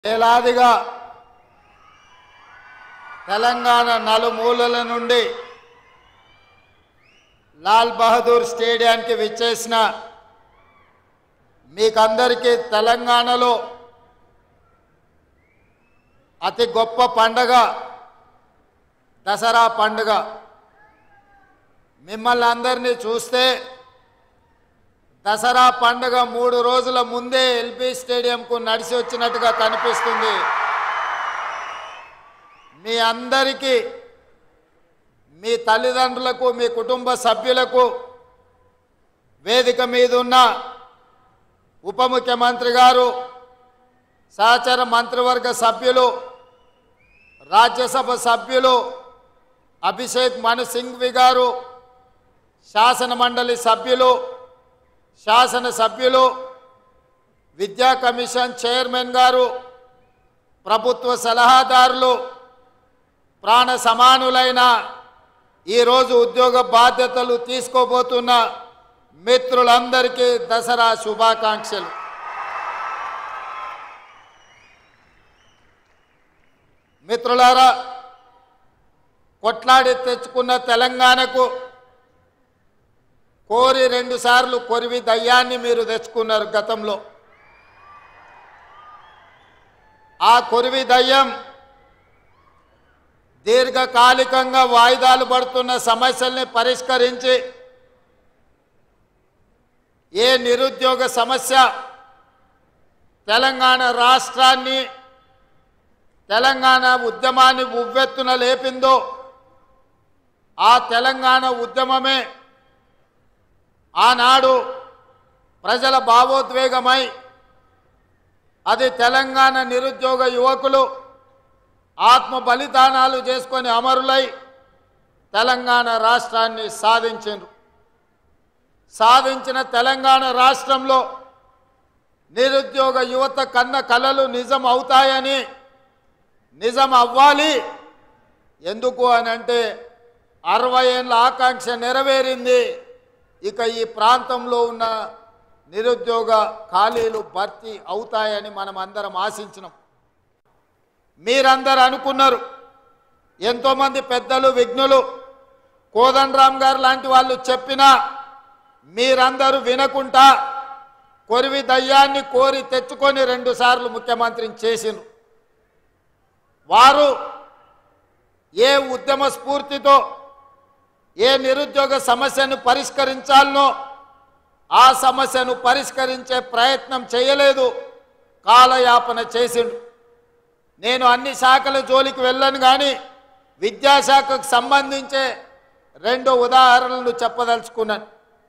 వేలాదిగా తెలంగాణ నలుమూలల నుండి లాల్ బహదూర్ స్టేడియానికి విచ్చేసిన మీకందరికీ తెలంగాణలో అతి గొప్ప పండగ దసరా పండుగ మిమ్మల్ని అందరినీ చూస్తే దసరా పండుగ మూడు రోజుల ముందే ఎల్బీ స్టేడియంకు నడిచి వచ్చినట్టుగా కనిపిస్తుంది మీ అందరికీ మీ తల్లిదండ్రులకు మీ కుటుంబ సభ్యులకు వేదిక మీద ఉన్న ఉప ముఖ్యమంత్రి గారు సహచర మంత్రివర్గ సభ్యులు రాజ్యసభ సభ్యులు అభిషేక్ మను సింఘ్వి గారు శాసన మండలి సభ్యులు శాసన సభ్యులు విద్యా కమిషన్ చైర్మన్ గారు ప్రభుత్వ సలహాదారులు ప్రాణ సమానులైన ఈరోజు ఉద్యోగ బాధ్యతలు తీసుకోబోతున్న మిత్రులందరికీ దసరా శుభాకాంక్షలు మిత్రులారా కొట్లాడి తెచ్చుకున్న తెలంగాణకు కోరి రెండుసార్లు కొరివి దయ్యాన్ని మీరు తెచ్చుకున్నారు గతంలో ఆ కొరివి దయ్యం దీర్ఘకాలికంగా వాయిదాలు పడుతున్న సమస్యల్ని పరిష్కరించి ఏ నిరుద్యోగ సమస్య తెలంగాణ రాష్ట్రాన్ని తెలంగాణ ఉద్యమాన్ని ఉవ్వెత్తున లేపిందో ఆ తెలంగాణ ఉద్యమమే ఆనాడు ప్రజల భావోద్వేగమై అది తెలంగాణ నిరుద్యోగ యువకులు ఆత్మ బలిదానాలు చేసుకొని అమరులై తెలంగాణ రాష్ట్రాన్ని సాధించారు సాధించిన తెలంగాణ రాష్ట్రంలో నిరుద్యోగ యువత కన్న కలలు నిజం అవుతాయని నిజం అవ్వాలి ఎందుకు అని అంటే అరవై ఏళ్ళ ఆకాంక్ష నెరవేరింది ఇక ఈ ప్రాంతంలో ఉన్న నిరుద్యోగ ఖాళీలు భర్తీ అవుతాయని మనం అందరం ఆశించినాం మీరందరూ అనుకున్నారు ఎంతోమంది పెద్దలు విఘ్నులు కోదండరామ్ గారు లాంటి వాళ్ళు చెప్పినా మీరందరూ వినకుండా కొరివి దయ్యాన్ని కోరి తెచ్చుకొని రెండుసార్లు ముఖ్యమంత్రిని చేసిండ్రు వారు ఏ ఉద్యమ స్ఫూర్తితో ఏ నిరుద్యోగ సమస్యను పరిష్కరించాలనో ఆ సమస్యను పరిష్కరించే ప్రయత్నం చేయలేదు కాలయాపన చేసిండు నేను అన్ని శాఖల జోలికి వెళ్ళను కానీ విద్యాశాఖకు సంబంధించే రెండు ఉదాహరణలు చెప్పదలుచుకున్నాను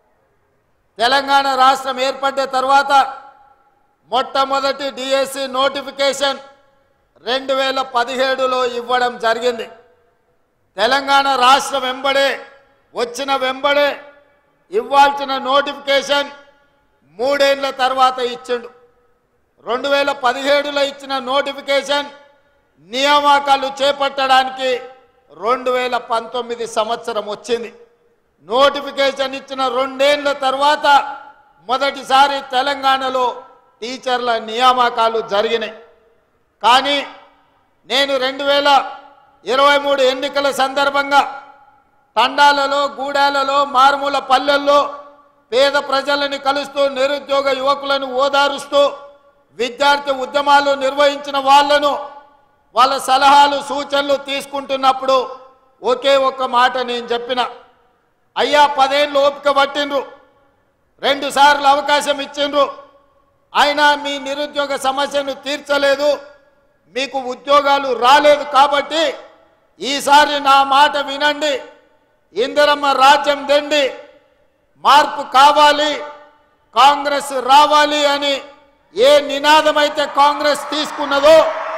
తెలంగాణ రాష్ట్రం ఏర్పడ్డ తర్వాత మొట్టమొదటి డిఎస్సి నోటిఫికేషన్ రెండు వేల పదిహేడులో ఇవ్వడం జరిగింది తెలంగాణ రాష్ట్రం వెంబడే వచ్చిన వెంబడే ఇవ్వాల్సిన నోటిఫికేషన్ మూడేళ్ల తర్వాత ఇచ్చిండు రెండు వేల పదిహేడులో ఇచ్చిన నోటిఫికేషన్ నియామకాలు చేపట్టడానికి రెండు వేల పంతొమ్మిది సంవత్సరం వచ్చింది నోటిఫికేషన్ ఇచ్చిన రెండేళ్ల తర్వాత మొదటిసారి తెలంగాణలో టీచర్ల నియామకాలు జరిగినాయి కానీ నేను రెండు వేల ఇరవై మూడు ఎన్నికల సందర్భంగా తండాలలో గూడాలలో మారుమూల పల్లెల్లో పేద ప్రజలని కలుస్తూ నిరుద్యోగ యువకులను ఓదారుస్తూ విద్యార్థి ఉద్యమాలు నిర్వహించిన వాళ్ళను వాళ్ళ సలహాలు సూచనలు తీసుకుంటున్నప్పుడు ఒకే ఒక్క మాట నేను చెప్పిన అయ్యా పదేళ్ళు ఓపిక పట్టిండ్రు రెండు సార్లు అవకాశం ఇచ్చిండ్రు అయినా మీ నిరుద్యోగ సమస్యను తీర్చలేదు మీకు ఉద్యోగాలు రాలేదు కాబట్టి ఈసారి నా మాట వినండి ఇందిరమ్మ రాజ్యం దండి మార్పు కావాలి కాంగ్రెస్ రావాలి అని ఏ నినాదమైతే కాంగ్రెస్ తీసుకున్నదో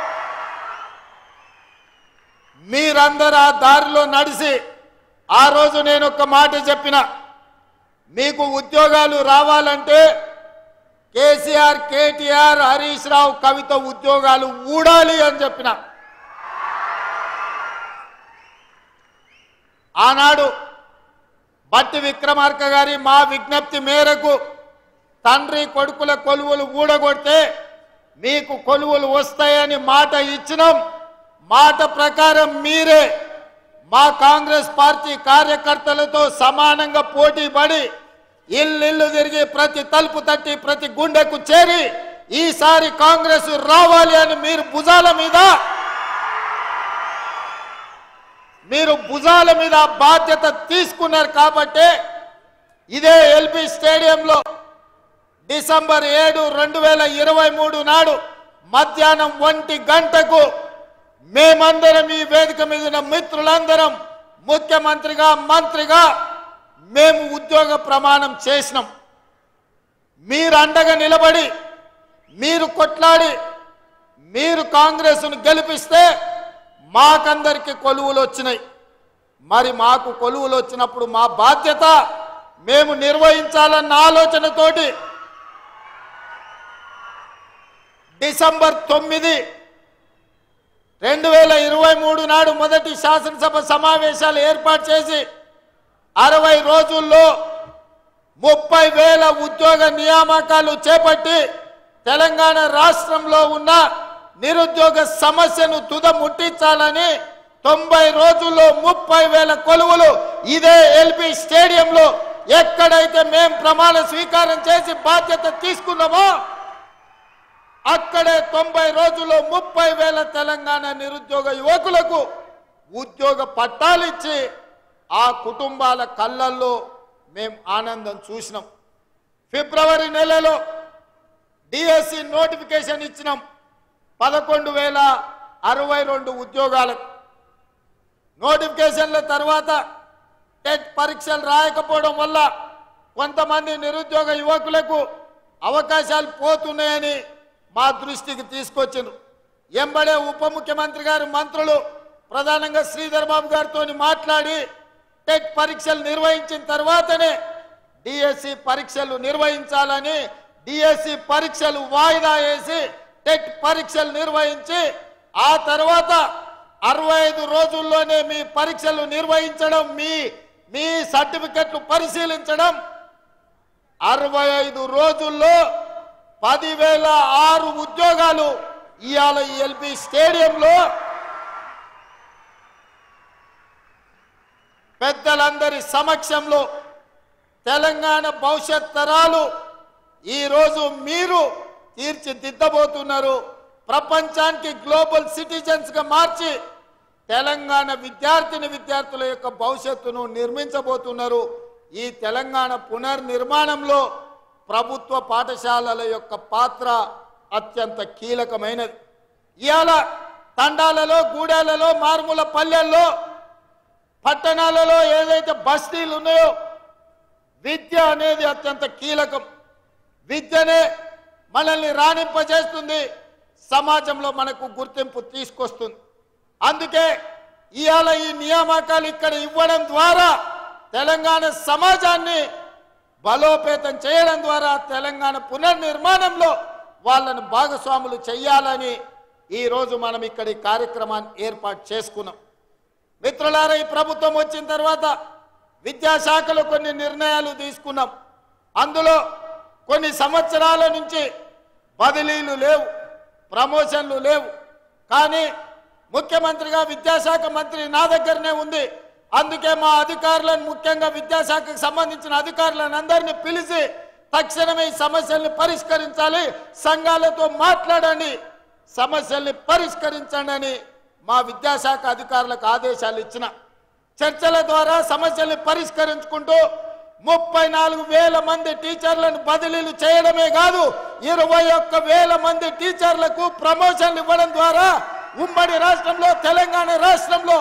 మీరందరూ ఆ దారిలో నడిచి ఆ రోజు నేను ఒక మాట చెప్పిన మీకు ఉద్యోగాలు రావాలంటే కేసీఆర్ కేటీఆర్ హరీష్ రావు కవిత ఉద్యోగాలు ఊడాలి అని చెప్పిన ఆనాడు బట్టి విక్రమార్క గారి మా విజ్ఞప్తి మేరకు తండ్రి కొడుకుల కొలువులు ఊడగొడితే మీకు కొలువులు వస్తాయని మాట ఇచ్చినాం మాట ప్రకారం మీరే మా కాంగ్రెస్ పార్టీ కార్యకర్తలతో సమానంగా పోటీ పడి ఇల్లు తిరిగి ప్రతి తలుపు తట్టి ప్రతి గుండెకు చేరి ఈసారి కాంగ్రెస్ రావాలి అని మీరు భుజాల మీద మీరు భుజాల మీద బాధ్యత తీసుకున్నారు కాబట్టి ఇదే ఎల్బి స్టేడియంలో డిసెంబర్ ఏడు రెండు వేల ఇరవై మూడు నాడు మధ్యాహ్నం ఒంటి గంటకు మేమందరం ఈ వేదిక మీద ఉన్న మిత్రులందరం ముఖ్యమంత్రిగా మంత్రిగా మేము ఉద్యోగ ప్రమాణం చేసినాం మీరు అండగా నిలబడి మీరు కొట్లాడి మీరు కాంగ్రెస్ను గెలిపిస్తే మాకందరికి కొలువులు వచ్చినాయి మరి మాకు కొలువులు వచ్చినప్పుడు మా బాధ్యత మేము నిర్వహించాలన్న ఆలోచనతోటి డిసెంబర్ తొమ్మిది రెండు వేల ఇరవై మూడు నాడు మొదటి శాసనసభ సమావేశాలు ఏర్పాటు చేసి అరవై రోజుల్లో ముప్పై వేల ఉద్యోగ నియామకాలు చేపట్టి తెలంగాణ రాష్ట్రంలో ఉన్న నిరుద్యోగ సమస్యను తుద ముట్టించాలని తొంభై రోజుల్లో ముప్పై వేల కొలువులు ఇదే ఎల్బి స్టేడియంలో ఎక్కడైతే మేం ప్రమాణ స్వీకారం చేసి బాధ్యత తీసుకున్నామో అక్కడే తొంభై రోజుల్లో ముప్పై వేల తెలంగాణ నిరుద్యోగ యువకులకు ఉద్యోగ పట్టాలిచ్చి ఆ కుటుంబాల కళ్ళల్లో మేము ఆనందం చూసినాం ఫిబ్రవరి నెలలో డిఎస్సి నోటిఫికేషన్ ఇచ్చినాం పదకొండు వేల అరవై రెండు ఉద్యోగాలకు నోటిఫికేషన్ల తర్వాత టెట్ పరీక్షలు రాయకపోవడం వల్ల కొంతమంది నిరుద్యోగ యువకులకు అవకాశాలు పోతున్నాయని మా దృష్టికి తీసుకొచ్చిండ్రు ఎంబడే ఉప ముఖ్యమంత్రి గారు మంత్రులు ప్రధానంగా శ్రీధర్ బాబు గారితో మాట్లాడి టెట్ పరీక్షలు నిర్వహించిన తర్వాతనే డిఎస్సి పరీక్షలు నిర్వహించాలని డిఎస్సి పరీక్షలు వాయిదా వేసి టెట్ పరీక్షలు నిర్వహించి ఆ తర్వాత అరవై ఐదు రోజుల్లోనే మీ పరీక్షలు నిర్వహించడం మీ మీ సర్టిఫికెట్లు పరిశీలించడం అరవై ఐదు రోజుల్లో పదివేల ఆరు ఉద్యోగాలు ఇవాళ ఈ ఎల్బి స్టేడియంలో పెద్దలందరి సమక్షంలో తెలంగాణ భవిష్యత్ తరాలు ఈరోజు మీరు తీర్చిదిద్దబోతున్నారు ప్రపంచానికి గ్లోబల్ సిటిజన్స్గా మార్చి తెలంగాణ విద్యార్థిని విద్యార్థుల యొక్క భవిష్యత్తును నిర్మించబోతున్నారు ఈ తెలంగాణ పునర్నిర్మాణంలో ప్రభుత్వ పాఠశాలల యొక్క పాత్ర అత్యంత కీలకమైనది ఇవాళ తండాలలో గూడాలలో మారుమూల పల్లెల్లో పట్టణాలలో ఏదైతే బస్తీలు ఉన్నాయో విద్య అనేది అత్యంత కీలకం విద్యనే మనల్ని రాణింపజేస్తుంది సమాజంలో మనకు గుర్తింపు తీసుకొస్తుంది అందుకే ఇవాళ ఈ నియామకాలు ఇక్కడ ఇవ్వడం ద్వారా తెలంగాణ సమాజాన్ని బలోపేతం చేయడం ద్వారా తెలంగాణ పునర్నిర్మాణంలో వాళ్ళను భాగస్వాములు చేయాలని ఈరోజు మనం ఇక్కడ ఈ కార్యక్రమాన్ని ఏర్పాటు చేసుకున్నాం మిత్రులారా ఈ ప్రభుత్వం వచ్చిన తర్వాత విద్యాశాఖలో కొన్ని నిర్ణయాలు తీసుకున్నాం అందులో కొన్ని సంవత్సరాల నుంచి బదిలీలు లేవు ప్రమోషన్లు లేవు కానీ ముఖ్యమంత్రిగా విద్యాశాఖ మంత్రి నా దగ్గరనే ఉంది అందుకే మా అధికారులను ముఖ్యంగా విద్యాశాఖకు సంబంధించిన అధికారులను అందరినీ పిలిచి తక్షణమే ఈ సమస్యల్ని పరిష్కరించాలి సంఘాలతో మాట్లాడండి సమస్యల్ని పరిష్కరించండి అని మా విద్యాశాఖ అధికారులకు ఆదేశాలు ఇచ్చిన చర్చల ద్వారా సమస్యల్ని పరిష్కరించుకుంటూ ముప్పై నాలుగు వేల మంది టీచర్లను బదిలీలు చేయడమే కాదు ఇరవై ఒక్క వేల మంది టీచర్లకు ప్రమోషన్లు ఇవ్వడం ద్వారా ఉమ్మడి రాష్ట్రంలో తెలంగాణ రాష్ట్రంలో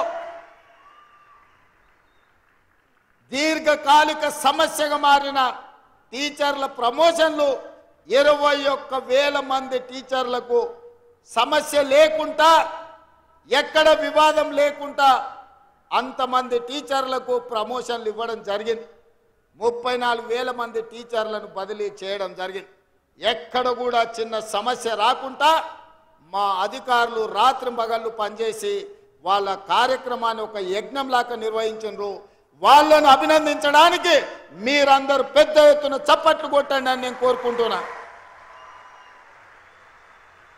దీర్ఘకాలిక సమస్యగా మారిన టీచర్ల ప్రమోషన్లు ఇరవై ఒక్క వేల మంది టీచర్లకు సమస్య లేకుండా ఎక్కడ వివాదం లేకుండా అంతమంది టీచర్లకు ప్రమోషన్లు ఇవ్వడం జరిగింది ముప్పై నాలుగు వేల మంది టీచర్లను బదిలీ చేయడం జరిగింది ఎక్కడ కూడా చిన్న సమస్య రాకుండా మా అధికారులు రాత్రి మగళ్ళు పనిచేసి వాళ్ళ కార్యక్రమాన్ని ఒక యజ్ఞంలాగా నిర్వహించారు వాళ్ళను అభినందించడానికి మీరందరూ పెద్ద ఎత్తున చప్పట్లు కొట్టండి అని నేను కోరుకుంటున్నా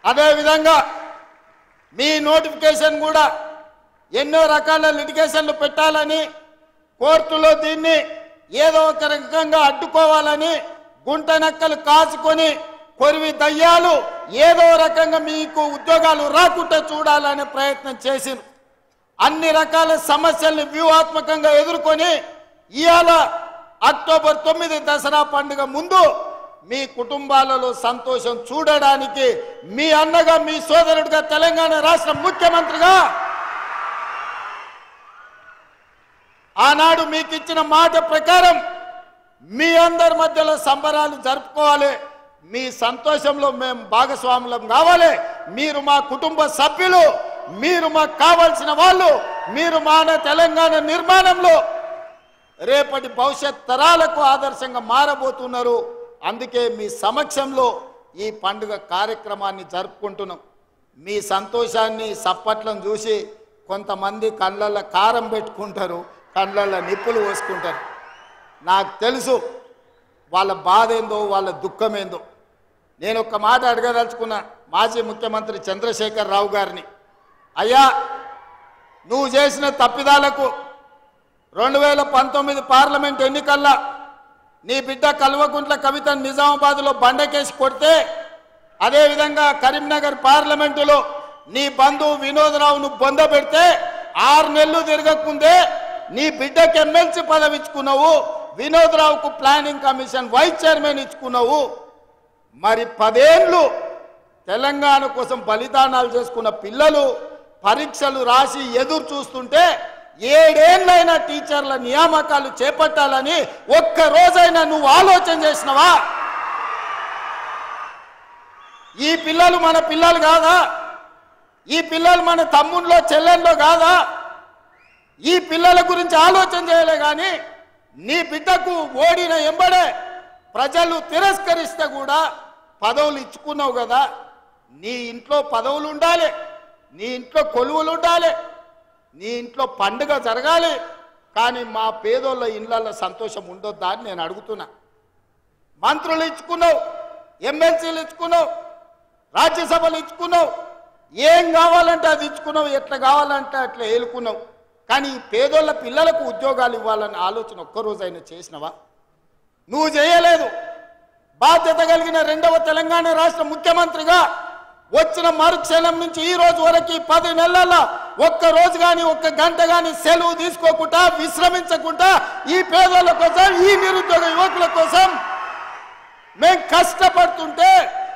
అదేవిధంగా మీ నోటిఫికేషన్ కూడా ఎన్నో రకాల లిటిగేషన్లు పెట్టాలని కోర్టులో దీన్ని ఏదో ఒక రకంగా అడ్డుకోవాలని గుంట నక్కలు కాచుకొని కొరివి దయ్యాలు ఏదో రకంగా మీకు ఉద్యోగాలు రాకుండా చూడాలనే ప్రయత్నం చేసింది అన్ని రకాల సమస్యల్ని వ్యూహాత్మకంగా ఎదుర్కొని ఇవాళ అక్టోబర్ తొమ్మిది దసరా పండుగ ముందు మీ కుటుంబాలలో సంతోషం చూడడానికి మీ అన్నగా మీ సోదరుడిగా తెలంగాణ రాష్ట్ర ముఖ్యమంత్రిగా ఆనాడు మీకు ఇచ్చిన మాట ప్రకారం మీ అందరి మధ్యలో సంబరాలు జరుపుకోవాలి మీ సంతోషంలో మేము భాగస్వాములం కావాలి మీరు మా కుటుంబ సభ్యులు మీరు మాకు కావాల్సిన వాళ్ళు మీరు మన తెలంగాణ నిర్మాణంలో రేపటి భవిష్యత్ తరాలకు ఆదర్శంగా మారబోతున్నారు అందుకే మీ సమక్షంలో ఈ పండుగ కార్యక్రమాన్ని జరుపుకుంటున్నాం మీ సంతోషాన్ని సప్పట్లను చూసి కొంతమంది కళ్ళల్లో కారం పెట్టుకుంటారు కళ్ళల్లో నిప్పులు పోసుకుంటారు నాకు తెలుసు వాళ్ళ బాధ ఏందో వాళ్ళ దుఃఖం ఏందో నేను ఒక మాట అడగదలుచుకున్నా మాజీ ముఖ్యమంత్రి చంద్రశేఖర్ రావు గారిని అయ్యా నువ్వు చేసిన తప్పిదాలకు రెండు వేల పంతొమ్మిది పార్లమెంట్ ఎన్నికల్లో నీ బిడ్డ కల్వకుంట్ల కవిత నిజామాబాద్లో బండకేసి కొడితే అదేవిధంగా కరీంనగర్ పార్లమెంటులో నీ బంధువు వినోదరావును బొంద పెడితే ఆరు నెలలు తిరగకుందే నీ బిడ్డకి ఎమ్మెల్సీ పదవి ఇచ్చుకున్నావు వినోదరావుకు ప్లానింగ్ కమిషన్ వైస్ చైర్మన్ ఇచ్చుకున్నావు మరి పదేళ్ళు తెలంగాణ కోసం బలిదానాలు చేసుకున్న పిల్లలు పరీక్షలు రాసి ఎదురు చూస్తుంటే ఏడేళ్ళైనా టీచర్ల నియామకాలు చేపట్టాలని ఒక్క రోజైనా నువ్వు ఆలోచన చేసినవా ఈ పిల్లలు మన పిల్లలు కాదా ఈ పిల్లలు మన తమ్ముళ్ళో చెల్లెల్లో కాదా ఈ పిల్లల గురించి ఆలోచన చేయలే కానీ నీ బిడ్డకు ఓడిన ఎంబడే ప్రజలు తిరస్కరిస్తే కూడా పదవులు ఇచ్చుకున్నావు కదా నీ ఇంట్లో పదవులు ఉండాలి నీ ఇంట్లో కొలువులు ఉండాలి నీ ఇంట్లో పండుగ జరగాలి కానీ మా పేదోళ్ళ ఇళ్ళల్లో సంతోషం ఉండొద్దా అని నేను అడుగుతున్నా మంత్రులు ఇచ్చుకున్నావు ఎమ్మెల్సీలు ఇచ్చుకున్నావు రాజ్యసభలు ఇచ్చుకున్నావు ఏం కావాలంటే అది ఇచ్చుకున్నావు ఎట్లా కావాలంటే అట్లా ఏలుకున్నావు కానీ ఈ పేదోళ్ళ పిల్లలకు ఉద్యోగాలు ఇవ్వాలన్న ఆలోచన ఒక్కరోజైనా చేసినవా నువ్వు చేయలేదు బాధ్యత కలిగిన రెండవ తెలంగాణ రాష్ట్ర ముఖ్యమంత్రిగా వచ్చిన మరుక్షణం నుంచి ఈ రోజు వరకు ఈ పది నెలల్లో ఒక్క రోజు కానీ ఒక్క గంట కానీ సెలవు తీసుకోకుండా విశ్రమించకుండా ఈ పేదల కోసం ఈ నిరుద్యోగ యువకుల కోసం మేం కష్టపడుతుంటే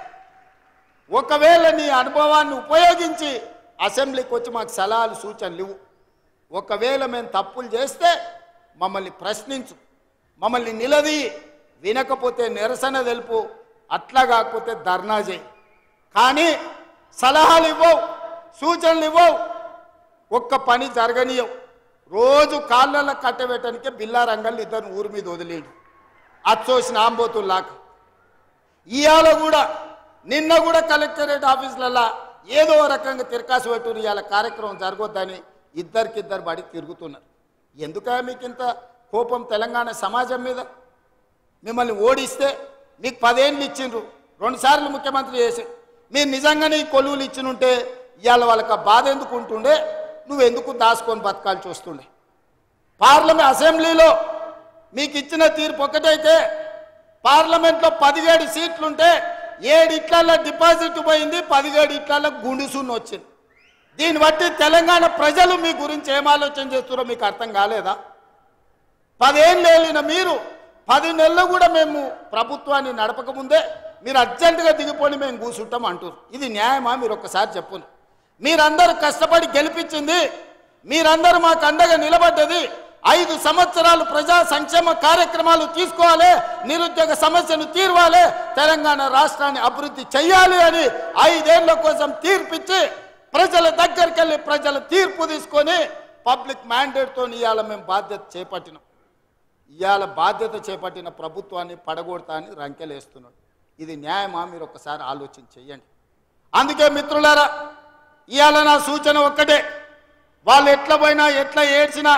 ఒకవేళ నీ అనుభవాన్ని ఉపయోగించి అసెంబ్లీకి వచ్చి మాకు సలహాలు సూచనలు ఇవ్వు ఒకవేళ మేము తప్పులు చేస్తే మమ్మల్ని ప్రశ్నించు మమ్మల్ని నిలది వినకపోతే నిరసన తెలుపు అట్లా కాకపోతే ధర్నా చేయి కానీ సలహాలు ఇవ్వవు సూచనలు ఇవ్వవు ఒక్క పని జరగనీయవు రోజు కాళ్ళల్లో కట్టబెట్టడానికే బిల్లా రంగల్ని ఇద్దరు ఊరి మీద వదిలేడు అచ్చోసిన ఆంబోతుల్లాగా ఇవాళ కూడా నిన్న కూడా కలెక్టరేట్ ఆఫీసులలో ఏదో రకంగా తిరకాసు పెట్టు ఇవాళ కార్యక్రమం జరగొద్దని ఇద్దరికిద్దరు బడి తిరుగుతున్నారు ఎందుక మీకు ఇంత కోపం తెలంగాణ సమాజం మీద మిమ్మల్ని ఓడిస్తే మీకు పదేళ్ళు ఇచ్చిండ్రు రెండుసార్లు ముఖ్యమంత్రి చేసి మీరు నిజంగానే ఈ కొలువులు ఇచ్చినుంటే ఇవాళ వాళ్ళకి ఆ బాధ ఎందుకు ఉంటుండే నువ్వు ఎందుకు దాచుకొని బతకాల్సి వస్తుండే పార్లమెంట్ అసెంబ్లీలో మీకు ఇచ్చిన తీర్పు ఒకటైతే పార్లమెంట్లో పదిహేడు సీట్లుంటే ఏడు ఇట్లలో డిపాజిట్ పోయింది పదిహేడు ఇట్లలో గుండుసున్న వచ్చింది దీన్ని బట్టి తెలంగాణ ప్రజలు మీ గురించి ఏం ఆలోచన చేస్తున్నారో మీకు అర్థం కాలేదా పదేళ్ళు వెళ్ళిన మీరు పది నెలలు కూడా మేము ప్రభుత్వాన్ని నడపకముందే మీరు అర్జెంటుగా దిగిపోయి మేము కూర్చుంటాం అంటారు ఇది న్యాయమా మీరు ఒక్కసారి చెప్పును మీరందరూ కష్టపడి గెలిపించింది మీరందరూ మాకు అండగా నిలబడ్డది ఐదు సంవత్సరాలు ప్రజా సంక్షేమ కార్యక్రమాలు తీసుకోవాలి నిరుద్యోగ సమస్యను తీర్వాలి తెలంగాణ రాష్ట్రాన్ని అభివృద్ధి చేయాలి అని ఐదేళ్ల కోసం తీర్పిచ్చి ప్రజల దగ్గరికి వెళ్ళి ప్రజల తీర్పు తీసుకొని పబ్లిక్ మ్యాండేట్తో ఇవాళ మేము బాధ్యత చేపట్టినాం ఇవాళ బాధ్యత చేపట్టిన ప్రభుత్వాన్ని పడగొడతా అని రంకెలేస్తున్నాడు ఇది న్యాయమా మీరు ఒకసారి ఆలోచన చెయ్యండి అందుకే మిత్రులారా ఇవాళ నా సూచన ఒక్కటే వాళ్ళు ఎట్లా పోయినా ఎట్లా ఏడ్చినా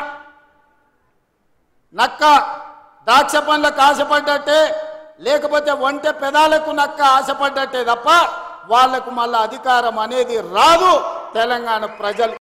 నక్క ద్రాక్ష పండ్లకు ఆశపడ్డట్టే లేకపోతే ఒంటె పెదాలకు నక్క ఆశపడ్డట్టే తప్ప వాళ్లకు మళ్ళీ అధికారం అనేది రాదు తెలంగాణ ప్రజలు